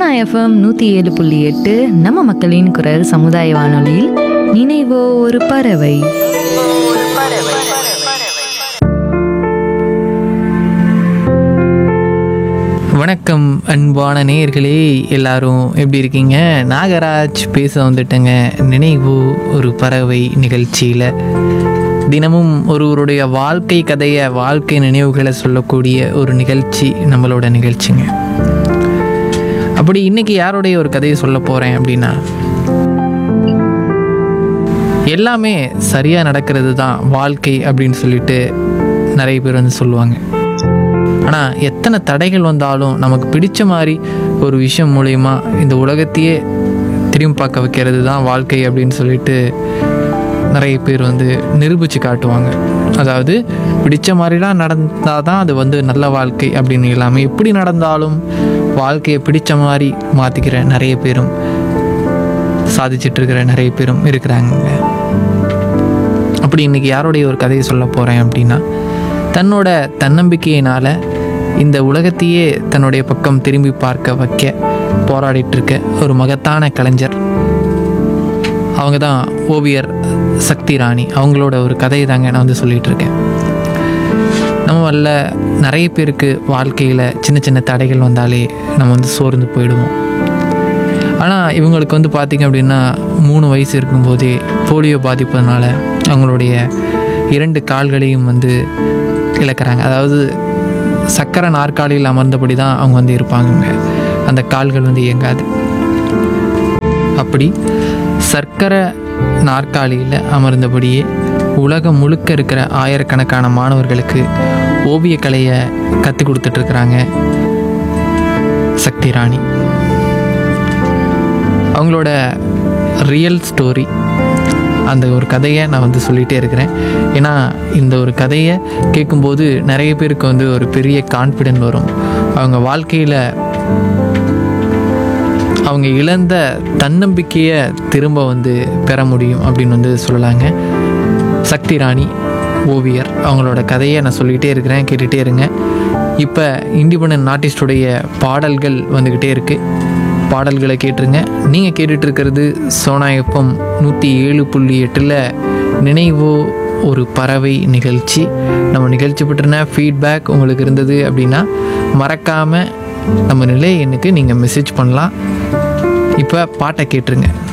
FM நூற்றி ஏழு புள்ளி எட்டு நம்ம மக்களின் குரல் சமுதாய வானொலியில் நினைவோ ஒரு பறவை வணக்கம் அன்பான நேயர்களே எல்லாரும் எப்படி இருக்கீங்க நாகராஜ் பேச வந்துட்டேங்க நினைவு ஒரு பறவை நிகழ்ச்சியில் தினமும் ஒருவருடைய வாழ்க்கை கதையை வாழ்க்கை நினைவுகளை சொல்லக்கூடிய ஒரு நிகழ்ச்சி நம்மளோட நிகழ்ச்சிங்க அப்படி இன்னைக்கு யாருடைய ஒரு கதையை சொல்ல போகிறேன் அப்படின்னா எல்லாமே சரியாக நடக்கிறது தான் வாழ்க்கை அப்படின்னு சொல்லிட்டு நிறைய பேர் வந்து சொல்லுவாங்க ஆனால் எத்தனை தடைகள் வந்தாலும் நமக்கு பிடிச்ச மாதிரி ஒரு விஷயம் மூலயமா இந்த உலகத்தையே திரும்பி பார்க்க வைக்கிறது தான் வாழ்க்கை அப்படின்னு சொல்லிட்டு நிறைய பேர் வந்து நிரூபித்து காட்டுவாங்க அதாவது பிடிச்ச மாதிரிலாம் நடந்தால் தான் அது வந்து நல்ல வாழ்க்கை அப்படின்னு இல்லாமல் எப்படி நடந்தாலும் வாழ்க்கையை பிடிச்ச மாதிரி மாற்றிக்கிற நிறைய பேரும் சாதிச்சிட்டு இருக்கிற நிறைய பேரும் இருக்கிறாங்க அப்படி இன்னைக்கு யாருடைய ஒரு கதையை சொல்ல போகிறேன் அப்படின்னா தன்னோட தன்னம்பிக்கையினால் இந்த உலகத்தையே தன்னுடைய பக்கம் திரும்பி பார்க்க வைக்க போராடிட்டு இருக்க ஒரு மகத்தான கலைஞர் அவங்க தான் ஓவியர் சக்தி ராணி அவங்களோட ஒரு கதையை தாங்க நான் வந்து சொல்லிட்டு இருக்கேன் நம்ம வல்ல நிறைய பேருக்கு வாழ்க்கையில் சின்ன சின்ன தடைகள் வந்தாலே நம்ம வந்து சோர்ந்து போயிடுவோம் ஆனால் இவங்களுக்கு வந்து பார்த்திங்க அப்படின்னா மூணு வயசு இருக்கும்போதே போலியோ பாதிப்பதனால அவங்களுடைய இரண்டு கால்களையும் வந்து இழக்கிறாங்க அதாவது சக்கரை நாற்காலியில் அமர்ந்தபடி தான் அவங்க வந்து இருப்பாங்கங்க அந்த கால்கள் வந்து இயங்காது அப்படி சர்க்கரை நாற்காலியில் அமர்ந்தபடியே உலகம் முழுக்க இருக்கிற ஆயிரக்கணக்கான மாணவர்களுக்கு ஓவியக்கலையை கற்றுக் கொடுத்துட்ருக்குறாங்க சக்தி ராணி அவங்களோட ரியல் ஸ்டோரி அந்த ஒரு கதையை நான் வந்து சொல்லிகிட்டே இருக்கிறேன் ஏன்னா இந்த ஒரு கதையை கேட்கும்போது நிறைய பேருக்கு வந்து ஒரு பெரிய கான்ஃபிடென்ட் வரும் அவங்க வாழ்க்கையில் அவங்க இழந்த தன்னம்பிக்கையை திரும்ப வந்து பெற முடியும் அப்படின்னு வந்து சொல்லலாங்க சக்தி ராணி ஓவியர் அவங்களோட கதையை நான் சொல்லிக்கிட்டே இருக்கிறேன் கேட்டுகிட்டே இருங்க இப்போ இண்டிபெண்ட் ஆர்டிஸ்டுடைய பாடல்கள் வந்துக்கிட்டே இருக்குது பாடல்களை கேட்டுருங்க நீங்கள் கேட்டுட்டு இருக்கிறது சோனா எஃப்எம் நூற்றி ஏழு புள்ளி எட்டில் நினைவோ ஒரு பறவை நிகழ்ச்சி நம்ம நிகழ்ச்சி பற்றின ஃபீட்பேக் உங்களுக்கு இருந்தது அப்படின்னா மறக்காமல் நம்ம நிலை எண்ணுக்கு நீங்கள் மெசேஜ் பண்ணலாம் இப்போ பாட்டை கேட்டுருங்க